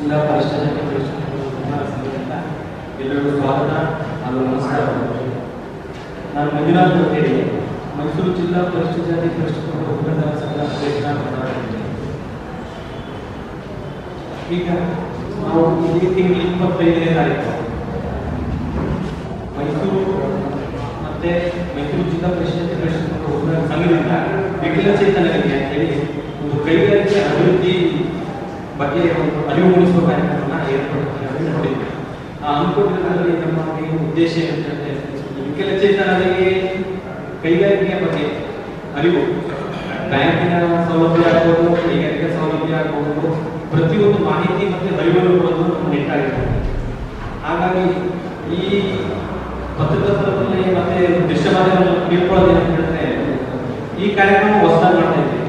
ಜಿಲ್ಲಾ ಪರಿಷ್ಠ ಜಾತಿ ಪರಿಷ್ಠ ಕುಮಾರ ಸಂಘದಿಂದ ಎಲ್ಲರಿಗೂ ಸ್ವಾಗತ ಹಾಗೂ ನಮಸ್ಕಾರ ನಾನು ಮಂಜುನಾಥ್ ಅಂತೇಳಿ ಮೈಸೂರು ಜಿಲ್ಲಾ ಪರಿಷ್ಠ ಜಾತಿ ಪರಿಷ್ಠ ಕುಟುಂಬದ ಸಂಘ ಅಧ್ಯಕ್ಷ ಮಾತಾಡ್ತಿದ್ದೀನಿ ಈಗ ನಾವು ಇದೇ ತಿಂಗಳು ಇಪ್ಪತ್ತೈದನೇ ತಾರೀಕು ಮೈಸೂರು ಮತ್ತೆ ಮೈಸೂರು ಜಿಲ್ಲಾ ಪರಿಷತ್ ಪರಿಷತ್ ಒಬ್ಬರ ಸಂಘದಿಂದ ವಿಕಲಚೇತನರಿಗೆ ಅಂತೇಳಿ ಒಂದು ಕೈಗಾರಿಕೆ ಅಭಿವೃದ್ಧಿ ಬಗ್ಗೆ ಒಂದು ಅರಿವು ಮೂಡಿಸುವ ಕಾರ್ಯಕ್ರಮವನ್ನು ಏರ್ಪಡಿಸಿ ಹಮ್ಮಿಕೊಂಡಿದ್ವಿ ಆ ಹಮ್ಮಿಕೊಂಡಿರೋದ್ರಲ್ಲಿ ನಮ್ಮ ಏನು ಉದ್ದೇಶ ಏನಂತಂದ್ರೆ ಈ ವಿಕಲಚೇತನರಿಗೆ ಕೈಗಾರಿಕೆಯ ಬಗ್ಗೆ ಅರಿವು ಬ್ಯಾಂಕಿನ ಸೌಲಭ್ಯ ಆಗ್ಬೋದು ಕೈಗಾರಿಕೆ ಸೌಲಭ್ಯ ಆಗ್ಬೋದು ಪ್ರತಿಯೊಂದು ಮಾಹಿತಿ ಮತ್ತೆ ಅರಿವನ್ನು ಕೊಡೋದು ನಮ್ಮ ನಿಟ್ಟಾಗಿರ್ತದೆ ಹಾಗಾಗಿ ಈ ಪತ್ರಕರ್ತರಲ್ಲಿ ಮತ್ತೆ ದೃಶ್ಯ ಮಾಧ್ಯಮದಲ್ಲಿ ತಿಳ್ಕೊಳ್ಳೋದು ಏನಂತ ಹೇಳಿದ್ರೆ ಈ ಕಾರ್ಯಕ್ರಮ ಹೊಸದಾಗಿ ಮಾಡ್ತಾ ಇದ್ದೀವಿ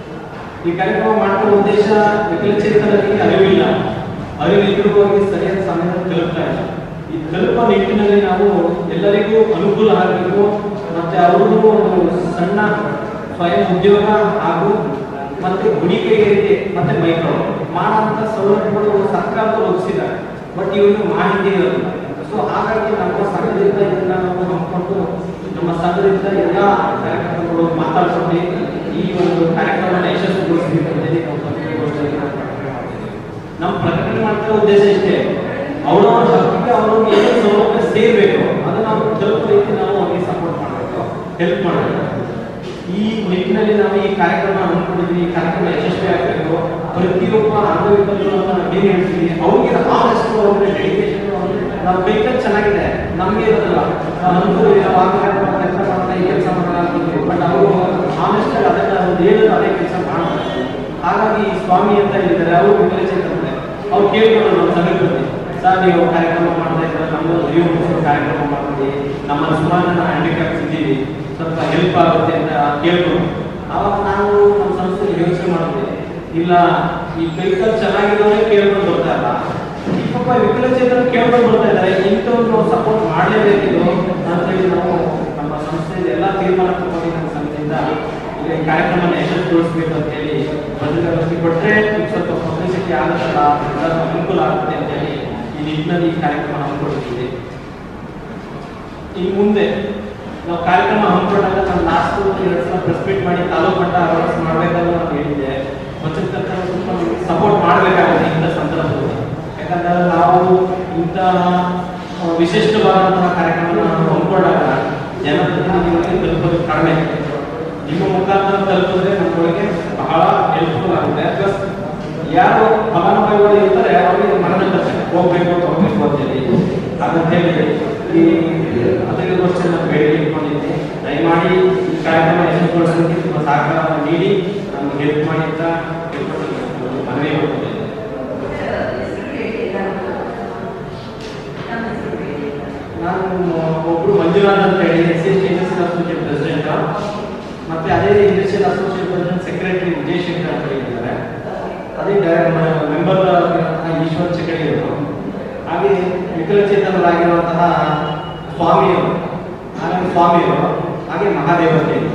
ಈ ಕಾರ್ಯಕ್ರಮ ಮಾಡುವ ಉದ್ದೇಶ ವಿಕಲಚೇತನರಿಗೆ ಅರಿವಿಲ್ಲ ಅರಿವಿದ್ರೂ ಅವರಿಗೆ ಸರಿಯಾದ ಸಮಯದಲ್ಲಿ ತಲುಪ್ತಾ ಇಲ್ಲ ಈ ತಲುಪುವ ನಿಟ್ಟಿನಲ್ಲಿ ನಾವು ಎಲ್ಲರಿಗೂ ಅನುಕೂಲ ಆಗಬೇಕು ಮತ್ತೆ ಅವ್ರಿಗೂ ಒಂದು ಸಣ್ಣ ಸ್ವಯಂ ಉದ್ಯೋಗ ಹಾಗೂ ಮತ್ತೆ ಗುಡಿ ಕೈಗಾರಿಕೆ ಮತ್ತೆ ಮೈಕ್ರೋ ಮಾಡುವಂತ ಸೌಲಭ್ಯಗಳು ಸರ್ಕಾರದವರು ಒದಗಿಸಿದ್ದಾರೆ ಬಟ್ ಇವರಿಗೆ ಮಾಹಿತಿ ಇರೋದಿಲ್ಲ ಸೊ ಹಾಗಾಗಿ ನಮ್ಮ ಸಂಘದಿಂದ ಇದನ್ನ ನಾವು ಹಮ್ಮಿಕೊಂಡು ನಮ್ಮ ಸಂಘದಿಂದ ಎಲ್ಲ ಕಾರ್ಯಕ್ರಮಗಳು ಮಾತಾಡ್ಕೊಂಡು ಈ ಒಂದು ಕಾರ್ಯಕ್ರಮನ ಯಶಸ್ವಿಗೊಳಿಸಬೇಕು ಅಂತೇಳಿ ನಾವು ಪತ್ರಿಕಾಗೋಷ್ಠಿಯಲ್ಲಿ ಮಾಡ್ಕೊಂಡಿದ್ದೀವಿ. ನಮ್ಮ ಪ್ರಕಟಣೆ ಮಾಡ್ತಿರೋ ಉದ್ದೇಶ ಇಷ್ಟೇ ಅವರವರ ಹಕ್ಕಿಗೆ ಅವರು ಏನು ಸೌಲಭ್ಯ ಸೇರಬೇಕು ಅದನ್ನ ನಾವು ತಲುಪೋ ರೀತಿ ನಾವು ಅವರಿಗೆ ಸಪೋರ್ಟ್ ಮಾಡಬೇಕು ಹೆಲ್ಪ್ ಮಾಡಬೇಕು ಈ ನಿಟ್ಟಿನಲ್ಲಿ ನಾವು ಈ ಕಾರ್ಯಕ್ರಮ ಹಮ್ಮಿಕೊಂಡಿದ್ವಿ ಈ ಕಾರ್ಯಕ್ರಮ ಯಶಸ್ವಿ ಆಗಬೇಕು ಪ್ರತಿಯೊಬ್ಬ ಅಂಗವಿಕಲರು ಅಂತ ನಾವು ಏನ್ ಹೇಳ್ತೀವಿ ಅವ್ರಿಗೆ ಆದಷ್ಟು ಅವ್ರಿಗೆ ಡೆಡಿಕೇಶನ್ ನಾವು ಕೈಕಲ್ ಚೆನ್ನಾಗಿದೆ ನಮ್ಗೆ ಇರೋದಿಲ್ಲ ನಾವು ಅನುಕೂಲ ಇದೆ ಆ ಕಾರ್ಯಕ್ರಮ ಕೆಲಸ ಮಾಡ್ತಾ ಈ ಕೆಲಸ ಮಾಡೋಣ ಅಂತಿದ್ವಿ ಬಟ್ ಅವರು ಆನೆಸ್ಟ್ ಆಗಿ ಅದನ್ನ ಒಂದು ಹೇಳಿದ್ರು ಅದೇ ಕೆಲಸ ಮಾಡ್ತಾರೆ ಹಾಗಾಗಿ ಈ ಸ್ವಾಮಿ ಅಂತ ಹೇಳಿದ್ದಾರೆ ಅವರು ವಿಕಲಚೇತನತೆ ಅವ್ರು ಕೇಳ್ಕೊಂಡು ನಮ್ಮ ಸಂಘಕ್ಕೆ ಬಂದು ಸರ್ ನೀವು ಕಾರ್ಯಕ್ರಮ ಮಾಡ್ತಾ ಇದ್ದಾರೆ ನಮ್ಮದು ಅರಿವು ಮೂಡಿಸೋ ಕಾರ್ಯಕ್ರಮ ಮಾಡ್ತೀವಿ ನಮ್ಮಲ್ಲಿ ಸುಮಾರು ಜನ ಹ್ಯಾಂಡಿಕ್ರಾಫ್ಟ್ಸ್ ಇದ್ದೀವಿ ಸ್ವಲ್ಪ ಹೆಲ್ಪ್ ಆಗುತ್ತೆ ಅಂತ ಕೇಳ್ಕೊಂಡು ಆವಾಗ ನಾವು ನಮ್ಮ ಸಂಸ್ಥೆಗೆ ಯೋಚನೆ ಮಾಡಿದ್ವಿ ಇಲ್ಲ ಈ ಕೈಕಲ್ ಚೆನ್ನಾಗಿರೋರೇ ಕೇಳ್ಕೊಂಡು ಬರ್ತಾ ಇಲ್ಲ ಈ ಪಾಪ ವಿಕಲಚೇತನ ಕೇಳ್ಕೊಂಡು ಬರ್ತಾ ಇದ್ದಾರೆ ಇಂಥವ್ರು ನಾವು ಸಪೋರ್ಟ್ ಮಾಡಲೇಬೇಕಿದು ಅಂತೇಳಿ ನಾವು ನಮ್ಮ ಸಂಸ್ಥೆಯಲ್ಲಿ ಎಲ್ಲ ತೀರ್ಮಾನ ತಗೊಂಡು ನಮ್ಮ ಸಂಸ್ಥೆಯಿಂದ ಈಗ ಈ ಕಾರ್ಯಕ್ರಮನ ಯಶಸ್ವಿಗೊಳಿಸಬೇಕು ಅಂತೇಳಿ ಪತ್ರಿಕಾಗೋಷ್ಠಿ ಕೊಟ್ಟರೆ ಸ್ವಲ್ಪ ಪಬ್ಲಿಸಿಟಿ ಆಗುತ್ತಲ್ಲ ಎಲ್ಲರಿಗೂ ಅನುಕೂಲ ಆಗುತ್ತೆ ಅಂತೇಳಿ ಈ ನಿಟ್ಟಿನಲ್ಲಿ ಈ ಕಾರ್ಯಕ್ರಮ ಹಮ್ಮಿಕೊಂಡಿದ್ದೀವಿ ಇನ್ನು ಮುಂದೆ ನಾವು ಕಾರ್ಯಕ್ರಮ ಹಮ್ಮಿಕೊಂಡಾಗ ನಾವು ಲಾಸ್ಟ್ ಎರಡು ಸಲ ಪ್ರೆಸ್ ಮೀಟ್ ಮಾಡಿ ತಾಲೂಕು ಮಟ್ಟ ಅವಾರ್ಡ್ಸ್ ಮಾಡಬೇಕಂತ ನಾನು ಹೇಳಿದ್ದೆ ಪತ್ರಕರ್ತರ ಸ್ವಲ್ಪ ಸಪೋರ್ಟ್ ಮಾಡಬೇಕಾಗುತ್ತೆ ಇಂಥ ಸಂದರ್ಭದಲ್ಲಿ ಯಾಕಂದ್ರೆ ನಾವು ಇಂಥ ಆ, ವಿಶಿಷ್ಟವಾದಂತಹ ಕಾರ್ಯಕ್ರಮ ಹಮ್ಮಿಕೊಂಡಾಗ ಜನಪ್ರತಿನಿಧಿಗಳಿಗೆ ತಲುಪೋದು ಕಡಿಮೆ ನಿಮ್ಮ ಮುಖಾಂತರ ತಲುಪಿದ್ರೆ ನಮ್ಮೊಳಗೆ ಬಹಳ ಹೆಲ್ಪ್ಫುಲ್ ಆಗುತ್ತೆ ಪ್ಲಸ್ ಯಾರು ಫಲಾನುಭವಿಗಳು ಇರ್ತಾರೆ ಅವರಿಗೆ ಮನದಂಡ ಹೋಗ್ಬೇಕು ತಗೋಬೇಕು ಅಂತೇಳಿ ಹಾಗಂತ ಹೇಳಿ ಈ ಪತ್ರಿಕಾಗೋಷ್ಠಿಯನ್ನು ನಾವು ಬೇಡಿಕೆ ಇಟ್ಕೊಂಡಿದ್ದೆ ದಯಮಾಡಿ ಈ ಕಾರ್ಯಕ್ರಮ ಯಶಸ್ವಿಗೊಳಿಸೋದಕ್ಕೆ ನಿಮ್ಮ ಸಹಕಾರ ನೀಡಿ ನಮ್ಗೆ ಹೆಲ್ಪ್ ಮಾಡಿ ಅಂತ ಕೇಳ್ಕೊಂಡು ಮನವಿ ಮಾಡ್ಕೊಂಡಿದ್ದೆ ನಾನು ಒಬ್ರು ಮಂಜುನಾಥ್ ಅಂತ ಹೇಳಿ S C industrial associate president ಮತ್ತೆ ಅದೇ industrial associate president secretary Vijayashankar ಅಂತ ಹೇಳಿದ್ದಾರೆ ಅದೇ ಮೆಂಬರ್ ಈಶ್ವರ್ ಚಕಡಿ ಅವರು ಹಾಗೆ ವಿಕಲಚೇತನರಾಗಿರುವಂತಹ ಸ್ವಾಮಿಯವರು ಹಾಗೆ ಸ್ವಾಮಿಯವರು ಹಾಗೆ ಮಹಾದೇವ ಅಂತ ಹೇಳಿ